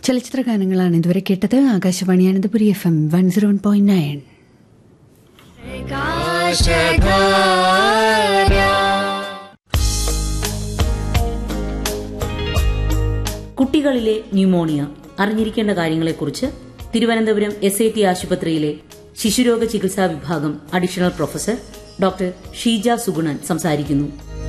ചലച്ചിത്ര ഗാനങ്ങളാണ് ഇതുവരെ കേട്ടത് Akashvani Ananthapuri F M one zero one point nine കുട്ടികളിലെ ന്യൂമോണിയ അറിഞ്ഞിരിക്കേണ്ട കാര്യങ്ങളെക്കുറിച്ച് തിരുവനന്തപുരം എസ് ഐ ടി ആശുപത്രിയിലെ ശിശുരോഗ ചികിത്സാ വിഭാഗം additional professor doctor Sheeja Sugunan സംസാരിക്കുന്നു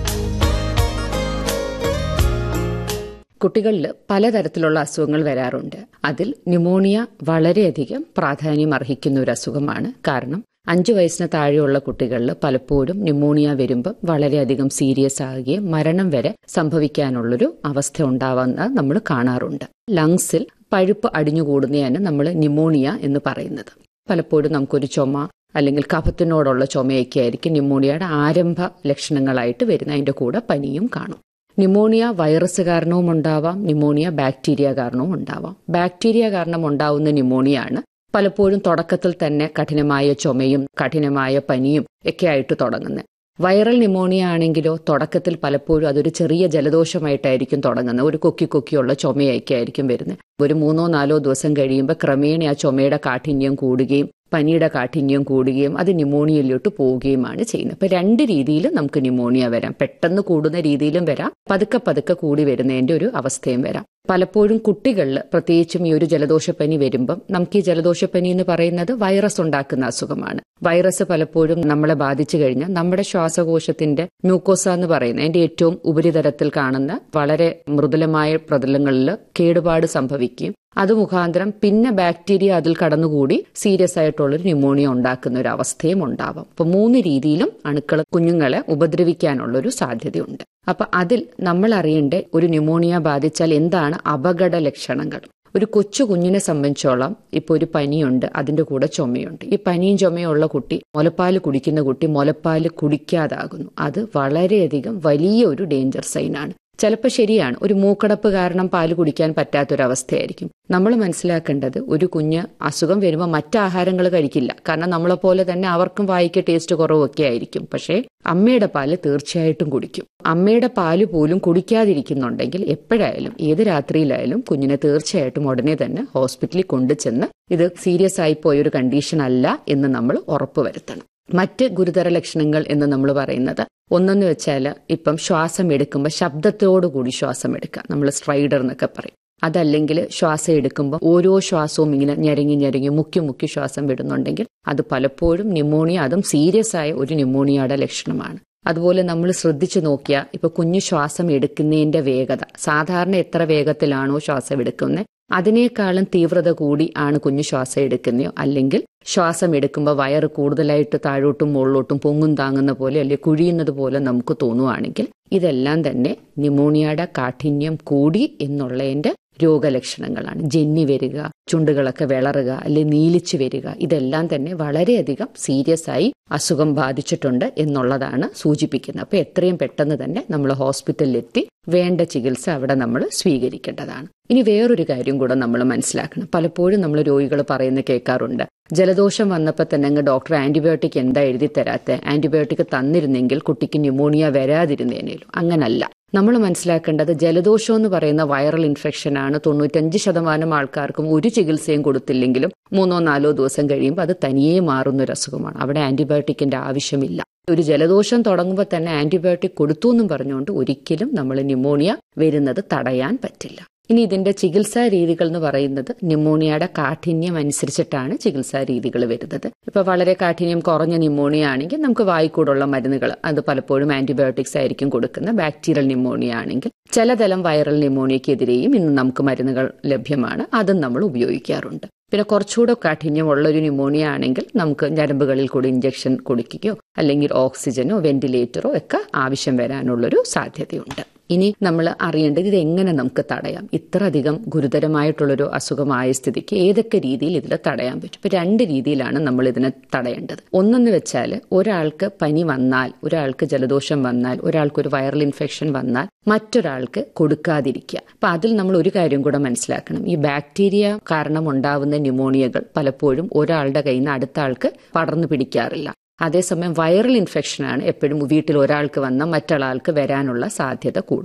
കുട്ടികളിൽ പലതരത്തിലുള്ള അസുഖങ്ങൾ വരാറുണ്ട് അതിൽ ന്യൂമോണിയ വളരെയധികം പ്രാധാന്യം അർഹിക്കുന്ന ഒരു അസുഖമാണ് കാരണം അഞ്ചു വയസ്സിന് താഴെയുള്ള കുട്ടികളിൽ പലപ്പോഴും ന്യൂമോണിയ വരുമ്പോൾ വളരെയധികം സീരിയസ് ആകുകയും മരണം വരെ സംഭവിക്കാനുള്ളൊരു അവസ്ഥ ഉണ്ടാവുന്ന നമ്മൾ കാണാറുണ്ട് ലങ്സിൽ പഴുപ്പ് അടിഞ്ഞുകൂടുന്നതാണ് നമ്മൾ ന്യൂമോണിയ എന്ന് പറയുന്നത് പലപ്പോഴും നമുക്കൊരു ചുമ അല്ലെങ്കിൽ കഫത്തിനോടുള്ള ചുമയൊക്കെ ആയിരിക്കും ന്യൂമോണിയയുടെ ആരംഭ ലക്ഷണങ്ങളായിട്ട് വരുന്ന അതിന്റെ കൂടെ പനിയും കാണും ന്യൂമോണിയ വൈറസ് കാരണവും ഉണ്ടാവാം ന്യൂമോണിയ ബാക്ടീരിയ കാരണവും ഉണ്ടാവാം ബാക്ടീരിയ കാരണം ഉണ്ടാവുന്ന ന്യൂമോണിയ ആണ് പലപ്പോഴും തുടക്കത്തിൽ തന്നെ കഠിനമായ ചുമയും കഠിനമായ പനിയും ഒക്കെ ആയിട്ട് തുടങ്ങുന്നത് വൈറൽ ന്യൂമോണിയ ആണെങ്കിലോ തുടക്കത്തിൽ പലപ്പോഴും അതൊരു ചെറിയ ജലദോഷമായിട്ടായിരിക്കും തുടങ്ങുന്നത് ഒരു കൊക്കി കൊക്കിയുള്ള ചുമയൊക്കെ ആയിരിക്കും വരുന്നത് ഒരു മൂന്നോ നാലോ ദിവസം കഴിയുമ്പോൾ ക്രമേണ ആ ചുമയുടെ കാഠിന്യം കൂടുകയും പനിയുടെ കാഠിന്യം കൂടുകയും അത് ന്യൂമോണിയയിലോട്ട് പോവുകയുമാണ് ചെയ്യുന്നത് അപ്പൊ രണ്ട് രീതിയിൽ നമുക്ക് ന്യൂമോണിയ വരാം പെട്ടെന്ന് കൂടുന്ന രീതിയിലും വരാം പതുക്കെ പതുക്കെ കൂടി വരുന്നതിന്റെ ഒരു അവസ്ഥയും വരാം പലപ്പോഴും കുട്ടികളിൽ പ്രത്യേകിച്ചും ഈ ഒരു ജലദോഷപ്പനി വരുമ്പം നമുക്ക് ഈ ജലദോഷപ്പനി എന്ന് പറയുന്നത് വൈറസ് ഉണ്ടാക്കുന്ന അസുഖമാണ് വൈറസ് പലപ്പോഴും നമ്മളെ ബാധിച്ചു കഴിഞ്ഞാൽ നമ്മുടെ ശ്വാസകോശത്തിന്റെ മ്യൂക്കോസ എന്ന് പറയുന്ന അതിന്റെ ഏറ്റവും ഉപരിതലത്തിൽ കാണുന്ന വളരെ മൃദുലമായ പ്രതലങ്ങളിൽ കേടുപാട് സംഭവിക്കുകയും അത് മുഖാന്തരം പിന്നെ ബാക്ടീരിയ അതിൽ കടന്നുകൂടി സീരിയസ് ആയിട്ടുള്ളൊരു ന്യൂമോണിയ ഉണ്ടാക്കുന്ന ഒരു അവസ്ഥയും ഉണ്ടാവാം അപ്പൊ മൂന്ന് രീതിയിലും അണുക്കൾ കുഞ്ഞുങ്ങളെ ഉപദ്രവിക്കാനുള്ള ഒരു സാധ്യതയുണ്ട് അപ്പൊ അതിൽ നമ്മൾ അറിയേണ്ട ഒരു ന്യൂമോണിയ ബാധിച്ചാൽ എന്താണ് അപകട ലക്ഷണങ്ങൾ ഒരു കൊച്ചു കുഞ്ഞിനെ സംബന്ധിച്ചോളം ഇപ്പോൾ ഒരു പനിയുണ്ട് അതിന്റെ കൂടെ ചുമയുണ്ട് ഈ പനിയും ചുമയും ഉള്ള കുട്ടി മുലപ്പാല് കുടിക്കുന്ന കുട്ടി മുലപ്പാല് കുടിക്കാതാകുന്നു അത് വളരെയധികം വലിയ ഒരു ഡേഞ്ചർ സൈനാണ് ചിലപ്പോൾ ശരിയാണ് ഒരു മൂക്കടപ്പ് കാരണം പാല് കുടിക്കാൻ പറ്റാത്തൊരവസ്ഥയായിരിക്കും നമ്മൾ മനസ്സിലാക്കേണ്ടത് ഒരു കുഞ്ഞ് അസുഖം വരുമ്പോൾ മറ്റ് ആഹാരങ്ങൾ കഴിക്കില്ല കാരണം നമ്മളെ പോലെ തന്നെ അവർക്കും വായിക്ക് ടേസ്റ്റ് കുറവൊക്കെ ആയിരിക്കും പക്ഷേ അമ്മയുടെ പാല് തീർച്ചയായിട്ടും കുടിക്കും അമ്മയുടെ പാല് പോലും കുടിക്കാതിരിക്കുന്നുണ്ടെങ്കിൽ എപ്പോഴായാലും ഏത് രാത്രിയിലായാലും കുഞ്ഞിനെ തീർച്ചയായിട്ടും ഉടനെ തന്നെ ഹോസ്പിറ്റലിൽ കൊണ്ടുചെന്ന് ഇത് സീരിയസ് ആയി പോയ ഒരു കണ്ടീഷൻ അല്ല എന്ന് നമ്മൾ ഉറപ്പുവരുത്തണം മറ്റ് ഗുരുതര ലക്ഷണങ്ങൾ എന്ന് നമ്മൾ പറയുന്നത് ഒന്നെന്ന് വെച്ചാൽ ഇപ്പം ശ്വാസം എടുക്കുമ്പോൾ ശബ്ദത്തോടുകൂടി ശ്വാസം എടുക്കുക നമ്മൾ സ്ട്രൈഡർ എന്നൊക്കെ പറയും അതല്ലെങ്കിൽ ശ്വാസം എടുക്കുമ്പോൾ ഓരോ ശ്വാസവും ഇങ്ങനെ ഞെരങ്ങി ഞെരങ്ങി മുക്കി മുക്കി ശ്വാസം വിടുന്നുണ്ടെങ്കിൽ അത് പലപ്പോഴും ന്യൂമോണിയ അതും സീരിയസ് ആയ ഒരു ന്യൂമോണിയയുടെ ലക്ഷണമാണ് അതുപോലെ നമ്മൾ ശ്രദ്ധിച്ചു നോക്കിയാൽ ഇപ്പൊ കുഞ്ഞു ശ്വാസം എടുക്കുന്നതിന്റെ വേഗത സാധാരണ എത്ര വേഗത്തിലാണോ ശ്വാസം എടുക്കുന്നത് അതിനേക്കാളും തീവ്രത കൂടി ആണ് കുഞ്ഞു ശ്വാസം എടുക്കുന്നയോ അല്ലെങ്കിൽ ശ്വാസം എടുക്കുമ്പോൾ വയറ് കൂടുതലായിട്ട് താഴോട്ടും മുകളിലോട്ടും പൊങ്ങും താങ്ങുന്ന പോലെ അല്ലെങ്കിൽ കുഴിയുന്നത് പോലെ നമുക്ക് തോന്നുവാണെങ്കിൽ ഇതെല്ലാം തന്നെ ന്യൂമോണിയയുടെ കാഠിന്യം കൂടി എന്നുള്ളതിന്റെ രോഗലക്ഷണങ്ങളാണ് ജന്നി വരിക ചുണ്ടുകളൊക്കെ വിളറുക അല്ലെങ്കിൽ നീലിച്ചു വരിക ഇതെല്ലാം തന്നെ വളരെയധികം സീരിയസ് ആയി അസുഖം ബാധിച്ചിട്ടുണ്ട് എന്നുള്ളതാണ് സൂചിപ്പിക്കുന്നത് അപ്പൊ എത്രയും പെട്ടെന്ന് തന്നെ നമ്മൾ ഹോസ്പിറ്റലിലെത്തി വേണ്ട ചികിത്സ അവിടെ നമ്മൾ സ്വീകരിക്കേണ്ടതാണ് ഇനി വേറൊരു കാര്യം കൂടെ നമ്മൾ മനസ്സിലാക്കണം പലപ്പോഴും നമ്മൾ രോഗികൾ പറയുന്ന കേൾക്കാറുണ്ട് ജലദോഷം വന്നപ്പോൾ തന്നെ അങ്ങ് ഡോക്ടർ ആന്റിബയോട്ടിക് എന്താ എഴുതി തരാത്ത ആന്റിബയോട്ടിക് തന്നിരുന്നെങ്കിൽ കുട്ടിക്ക് ന്യൂമോണിയ വരാതിരുന്നേനേലും അങ്ങനല്ല നമ്മൾ മനസ്സിലാക്കേണ്ടത് ജലദോഷം എന്ന് പറയുന്ന വൈറൽ ഇൻഫെക്ഷൻ ആണ് തൊണ്ണൂറ്റഞ്ച് ശതമാനം ആൾക്കാർക്കും ഒരു ചികിത്സയും കൊടുത്തില്ലെങ്കിലും മൂന്നോ നാലോ ദിവസം കഴിയുമ്പോൾ അത് തനിയെ മാറുന്ന ഒരു അസുഖമാണ് അവിടെ ആന്റിബയോട്ടിക്കിന്റെ ആവശ്യമില്ല ഒരു ജലദോഷം തുടങ്ങുമ്പോൾ തന്നെ ആന്റിബയോട്ടിക് കൊടുത്തു എന്നും പറഞ്ഞുകൊണ്ട് ഒരിക്കലും നമ്മൾ ന്യൂമോണിയ വരുന്നത് തടയാൻ പറ്റില്ല ഇനി ഇതിന്റെ ചികിത്സാ രീതികൾ എന്ന് പറയുന്നത് ന്യൂമോണിയയുടെ കാഠിന്യം അനുസരിച്ചിട്ടാണ് ചികിത്സാ രീതികൾ വരുന്നത് ഇപ്പൊ വളരെ കാഠിന്യം കുറഞ്ഞ ന്യൂമോണിയ ആണെങ്കിൽ നമുക്ക് വായിക്കൂടുള്ള മരുന്നുകൾ അത് പലപ്പോഴും ആന്റിബയോട്ടിക്സ് ആയിരിക്കും കൊടുക്കുന്ന ബാക്ടീരിയൽ ന്യൂമോണിയ ആണെങ്കിൽ ചിലതരം വൈറൽ ന്യൂമോണിയക്കെതിരെയും ഇന്ന് നമുക്ക് മരുന്നുകൾ ലഭ്യമാണ് അതും നമ്മൾ ഉപയോഗിക്കാറുണ്ട് പിന്നെ കുറച്ചുകൂടെ കാഠിന്യമുള്ള ഒരു ന്യൂമോണിയ ആണെങ്കിൽ നമുക്ക് ഞരമ്പുകളിൽ കൂടി ഇഞ്ചക്ഷൻ കൊടുക്കുകയോ അല്ലെങ്കിൽ ഓക്സിജനോ വെന്റിലേറ്ററോ ഒക്കെ ആവശ്യം വരാനുള്ളൊരു സാധ്യതയുണ്ട് ഇനി നമ്മൾ അറിയേണ്ടത് ഇത് എങ്ങനെ നമുക്ക് തടയാം ഇത്ര അധികം ഗുരുതരമായിട്ടുള്ളൊരു അസുഖമായ സ്ഥിതിക്ക് ഏതൊക്കെ രീതിയിൽ ഇതിൽ തടയാൻ പറ്റും ഇപ്പൊ രണ്ട് രീതിയിലാണ് നമ്മൾ ഇതിനെ തടയേണ്ടത് ഒന്നെന്ന് വെച്ചാൽ ഒരാൾക്ക് പനി വന്നാൽ ഒരാൾക്ക് ജലദോഷം വന്നാൽ ഒരാൾക്ക് ഒരു വൈറൽ ഇൻഫെക്ഷൻ വന്നാൽ മറ്റൊരാൾക്ക് കൊടുക്കാതിരിക്കുക അപ്പൊ അതിൽ നമ്മൾ ഒരു കാര്യം കൂടെ മനസ്സിലാക്കണം ഈ ബാക്ടീരിയ കാരണം ഉണ്ടാവുന്ന ന്യൂമോണിയകൾ പലപ്പോഴും ഒരാളുടെ കയ്യിൽ നിന്ന് അടുത്ത ആൾക്ക് പടർന്നു പിടിക്കാറില്ല അതേസമയം വൈറൽ ഇൻഫെക്ഷനാണ് എപ്പോഴും വീട്ടിൽ ഒരാൾക്ക് വന്ന മറ്റൊരാൾക്ക് വരാനുള്ള സാധ്യത കൂടുതൽ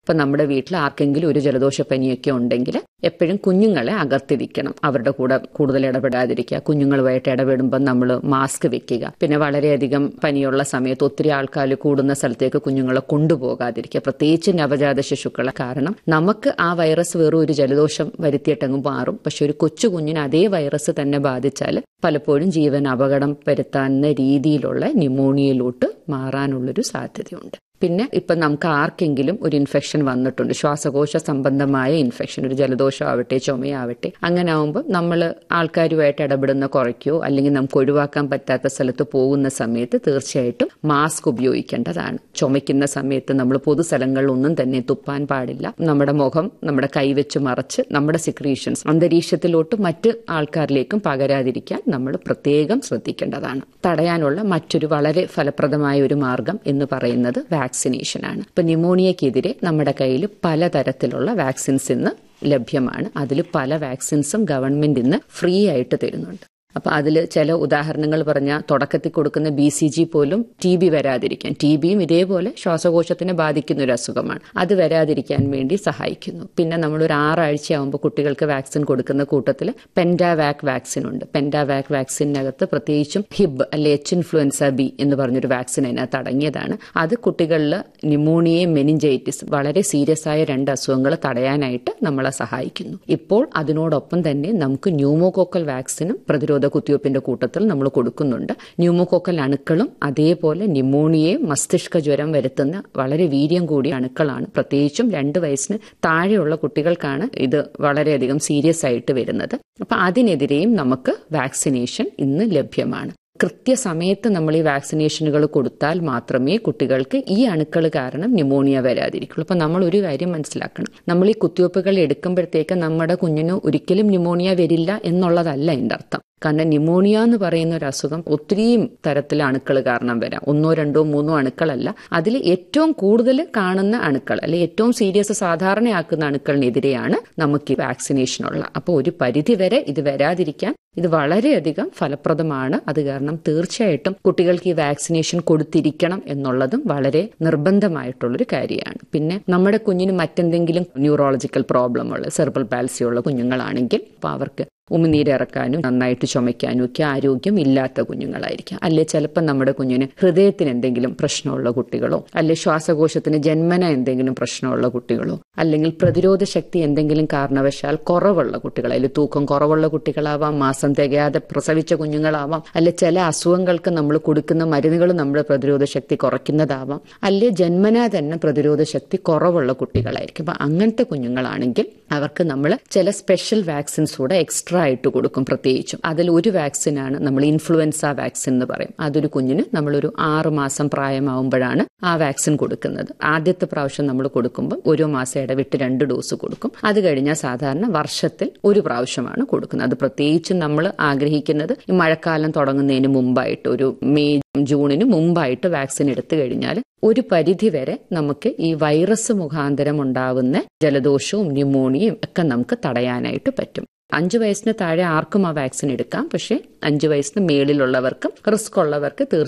ഇപ്പൊ നമ്മുടെ വീട്ടിൽ ആർക്കെങ്കിലും ഒരു ജലദോഷപ്പനിയൊക്കെ ഉണ്ടെങ്കിൽ എപ്പോഴും കുഞ്ഞുങ്ങളെ അകത്തിരിക്കണം അവരുടെ കൂടെ കൂടുതൽ ഇടപെടാതിരിക്കുക കുഞ്ഞുങ്ങളുമായിട്ട് ഇടപെടുമ്പോൾ നമ്മൾ മാസ്ക് വെക്കുക പിന്നെ വളരെയധികം പനിയുള്ള സമയത്ത് ഒത്തിരി ആൾക്കാർ കൂടുന്ന സ്ഥലത്തേക്ക് കുഞ്ഞുങ്ങളെ കൊണ്ടുപോകാതിരിക്കുക പ്രത്യേകിച്ച് നവജാത ശിശുക്കളെ കാരണം നമുക്ക് ആ വൈറസ് വെറും ഒരു ജലദോഷം വരുത്തിയിട്ടങ്ങ് മാറും പക്ഷെ ഒരു കൊച്ചു കുഞ്ഞിന് അതേ വൈറസ് തന്നെ ബാധിച്ചാൽ പലപ്പോഴും ജീവൻ അപകടം വരുത്താവുന്ന രീതിയിലുള്ള ന്യൂമോണിയയിലോട്ട് മാറാനുള്ളൊരു സാധ്യതയുണ്ട് പിന്നെ ഇപ്പം നമുക്ക് ആർക്കെങ്കിലും ഒരു ഇൻഫെക്ഷൻ വന്നിട്ടുണ്ട് ശ്വാസകോശ സംബന്ധമായ ഇൻഫെക്ഷൻ ഒരു ജലദോഷമാവട്ടെ ചുമയാവട്ടെ അങ്ങനെ ആവുമ്പോൾ നമ്മൾ ആൾക്കാരുമായിട്ട് ഇടപെടുന്ന കുറയ്ക്കോ അല്ലെങ്കിൽ നമുക്ക് ഒഴിവാക്കാൻ പറ്റാത്ത സ്ഥലത്ത് പോകുന്ന സമയത്ത് തീർച്ചയായിട്ടും മാസ്ക് ഉപയോഗിക്കേണ്ടതാണ് ചുമയ്ക്കുന്ന സമയത്ത് നമ്മൾ പൊതുസ്ഥലങ്ങളിലൊന്നും തന്നെ തുപ്പാൻ പാടില്ല നമ്മുടെ മുഖം നമ്മുടെ കൈവച്ച് മറച്ച് നമ്മുടെ സിക്രീഷൻസ് അന്തരീക്ഷത്തിലോട്ട് മറ്റ് ആൾക്കാരിലേക്കും പകരാതിരിക്കാൻ നമ്മൾ പ്രത്യേകം ശ്രദ്ധിക്കേണ്ടതാണ് തടയാനുള്ള മറ്റൊരു വളരെ ഫലപ്രദമായ ഒരു മാർഗം എന്ന് പറയുന്നത് വാക്സിനേഷനാണ് ഇപ്പൊ ന്യൂമോണിയക്കെതിരെ നമ്മുടെ കയ്യിൽ പലതരത്തിലുള്ള വാക്സിൻസ് ഇന്ന് ലഭ്യമാണ് അതിൽ പല വാക്സിൻസും ഗവൺമെന്റ് ഇന്ന് ഫ്രീ ആയിട്ട് തരുന്നുണ്ട് അപ്പൊ അതിൽ ചില ഉദാഹരണങ്ങൾ പറഞ്ഞാൽ തുടക്കത്തിൽ കൊടുക്കുന്ന ബി സി ജി പോലും ടി ബി വരാതിരിക്കാൻ ടി ബിയും ഇതേപോലെ ശ്വാസകോശത്തിനെ ബാധിക്കുന്ന ഒരു അസുഖമാണ് അത് വരാതിരിക്കാൻ വേണ്ടി സഹായിക്കുന്നു പിന്നെ നമ്മൾ ഒരു ആറാഴ്ചയാകുമ്പോൾ കുട്ടികൾക്ക് വാക്സിൻ കൊടുക്കുന്ന കൂട്ടത്തിൽ പെൻഡാവാക് വാക്സിൻ ഉണ്ട് പെൻഡാവാക് വാക്സിനകത്ത് പ്രത്യേകിച്ചും ഹിബ് അല്ലെ എച്ച് ഇൻഫ്ലുവൻസ ബി എന്ന് പറഞ്ഞൊരു വാക്സിൻ അതിനകത്ത് അടങ്ങിയതാണ് അത് കുട്ടികളിൽ ന്യൂമോണിയയും മെനിഞ്ചൈറ്റിസ് വളരെ സീരിയസ് ആയ രണ്ട് അസുഖങ്ങൾ തടയാനായിട്ട് നമ്മളെ സഹായിക്കുന്നു ഇപ്പോൾ അതിനോടൊപ്പം തന്നെ നമുക്ക് ന്യൂമോകോക്കൽ വാക്സിനും പ്രതിരോധ കുത്തിവയ്പ്പിന്റെ കൂട്ടത്തിൽ നമ്മൾ കൊടുക്കുന്നുണ്ട് ന്യൂമോകോക്കൽ അണുക്കളും അതേപോലെ ന്യൂമോണിയയും മസ്തിഷ്ക ജ്വരം വരുത്തുന്ന വളരെ വീര്യം കൂടിയ അണുക്കളാണ് പ്രത്യേകിച്ചും രണ്ട് വയസ്സിന് താഴെയുള്ള കുട്ടികൾക്കാണ് ഇത് വളരെയധികം സീരിയസ് ആയിട്ട് വരുന്നത് അപ്പൊ അതിനെതിരെയും നമുക്ക് വാക്സിനേഷൻ ഇന്ന് ലഭ്യമാണ് കൃത്യസമയത്ത് നമ്മൾ ഈ വാക്സിനേഷനുകൾ കൊടുത്താൽ മാത്രമേ കുട്ടികൾക്ക് ഈ അണുക്കൾ കാരണം ന്യൂമോണിയ വരാതിരിക്കുള്ളൂ അപ്പൊ നമ്മൾ ഒരു കാര്യം മനസ്സിലാക്കണം നമ്മൾ ഈ കുത്തിവയ്പ്പുകൾ എടുക്കുമ്പോഴത്തേക്ക് നമ്മുടെ കുഞ്ഞിന് ഒരിക്കലും ന്യൂമോണിയ വരില്ല എന്നുള്ളതല്ല എൻ്റെ അർത്ഥം കാരണം ന്യൂമോണിയ എന്ന് പറയുന്ന ഒരു അസുഖം ഒത്തിരിയും തരത്തിലെ അണുക്കൾ കാരണം വരാം ഒന്നോ രണ്ടോ മൂന്നോ അണുക്കളല്ല അതിൽ ഏറ്റവും കൂടുതൽ കാണുന്ന അണുക്കൾ അല്ലെ ഏറ്റവും സീരിയസ് സാധാരണയാക്കുന്ന അണുക്കളിനെതിരെയാണ് നമുക്ക് ഈ വാക്സിനേഷൻ ഉള്ള അപ്പോൾ ഒരു പരിധി വരെ ഇത് വരാതിരിക്കാൻ ഇത് വളരെയധികം ഫലപ്രദമാണ് അത് കാരണം തീർച്ചയായിട്ടും കുട്ടികൾക്ക് ഈ വാക്സിനേഷൻ കൊടുത്തിരിക്കണം എന്നുള്ളതും വളരെ നിർബന്ധമായിട്ടുള്ളൊരു കാര്യമാണ് പിന്നെ നമ്മുടെ കുഞ്ഞിന് മറ്റെന്തെങ്കിലും ന്യൂറോളജിക്കൽ പ്രോബ്ലം ഉള്ള സെർബൽ പാൽസി ഉള്ള കുഞ്ഞുങ്ങളാണെങ്കിൽ അപ്പോൾ അവർക്ക് ഉമിനീരിറക്കാനും നന്നായിട്ട് ചുമയ്ക്കാനും ഒക്കെ ആരോഗ്യം ഇല്ലാത്ത കുഞ്ഞുങ്ങളായിരിക്കാം അല്ലെ ചിലപ്പോൾ നമ്മുടെ കുഞ്ഞിന് ഹൃദയത്തിന് എന്തെങ്കിലും പ്രശ്നമുള്ള കുട്ടികളോ അല്ലെ ശ്വാസകോശത്തിന് ജന്മന എന്തെങ്കിലും പ്രശ്നമുള്ള കുട്ടികളോ അല്ലെങ്കിൽ പ്രതിരോധ ശക്തി എന്തെങ്കിലും കാരണവശാൽ കുറവുള്ള കുട്ടികൾ അതിൽ തൂക്കം കുറവുള്ള കുട്ടികളാവാം മാസം തികയാതെ പ്രസവിച്ച കുഞ്ഞുങ്ങളാവാം അല്ലെ ചില അസുഖങ്ങൾക്ക് നമ്മൾ കൊടുക്കുന്ന മരുന്നുകൾ നമ്മുടെ പ്രതിരോധ ശക്തി കുറയ്ക്കുന്നതാവാം അല്ലെ ജന്മന തന്നെ പ്രതിരോധ ശക്തി കുറവുള്ള കുട്ടികളായിരിക്കും അപ്പൊ അങ്ങനത്തെ കുഞ്ഞുങ്ങളാണെങ്കിൽ അവർക്ക് നമ്മൾ ചില സ്പെഷ്യൽ വാക്സിൻസ് കൂടെ എക്സ്ട്രാ ആയിട്ട് കൊടുക്കും പ്രത്യേകിച്ചും അതിൽ ഒരു വാക്സിനാണ് നമ്മൾ ഇൻഫ്ലുവൻസ വാക്സിൻ എന്ന് പറയും അതൊരു കുഞ്ഞിന് നമ്മളൊരു ആറ് മാസം പ്രായമാവുമ്പോഴാണ് ആ വാക്സിൻ കൊടുക്കുന്നത് ആദ്യത്തെ പ്രാവശ്യം നമ്മൾ കൊടുക്കുമ്പോൾ ഓരോ മാസം ഇടവിട്ട് രണ്ട് ഡോസ് കൊടുക്കും അത് കഴിഞ്ഞാൽ സാധാരണ വർഷത്തിൽ ഒരു പ്രാവശ്യമാണ് കൊടുക്കുന്നത് അത് പ്രത്യേകിച്ചും നമ്മൾ ആഗ്രഹിക്കുന്നത് ഈ മഴക്കാലം തുടങ്ങുന്നതിന് മുമ്പായിട്ട് ഒരു മെയ് ജൂണിന് മുമ്പായിട്ട് വാക്സിൻ എടുത്തു കഴിഞ്ഞാൽ ഒരു പരിധി വരെ നമുക്ക് ഈ വൈറസ് മുഖാന്തരം ഉണ്ടാവുന്ന ജലദോഷവും ന്യൂമോണിയയും ഒക്കെ നമുക്ക് തടയാനായിട്ട് പറ്റും അഞ്ചു വയസ്സിന് താഴെ ആർക്കും ആ വാക്സിൻ എടുക്കാം പക്ഷേ അഞ്ചു വയസ്സിന് മേളിലുള്ളവർക്കും റിസ്ക് ഉള്ളവർക്ക് തീർച്ചയായും